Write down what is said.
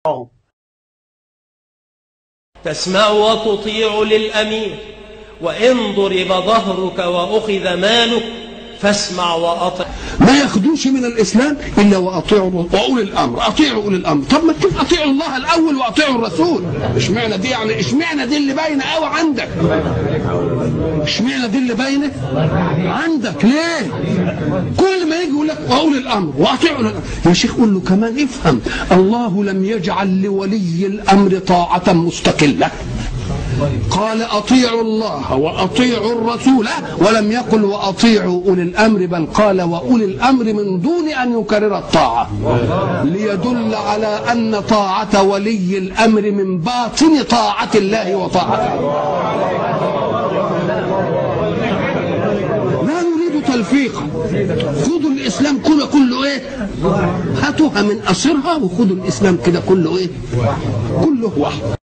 تسمع وتطيع للأمير وإن ضرب ظهرك وأخذ مالك فاسمع وأطع ما ياخدوش من الاسلام الا واطيعوا واولي الامر اطيعوا اولي الامر طب ما تشوف اطيعوا الله الاول واطيعوا الرسول اشمعنى دي يعني اشمعنى دي اللي باينه قوي عندك اشمعنى دي اللي باينه عندك ليه كل ما يجي يقول لك واولي الامر واطيعوا أولي الأمر. يا شيخ قول له كمان افهم الله لم يجعل لولي الامر طاعه مستقله قال اطيعوا الله واطيعوا الرسول ولم يقل واطيعوا اولي الامر بل قال واولي الامر من دون ان يكرر الطاعه ليدل على ان طاعه ولي الامر من باطن طاعه الله وطاعته لا نريد تلفيقا خذوا الاسلام كله كله ايه هاتوها من قصرها وخذوا الاسلام كده كله ايه كله واحد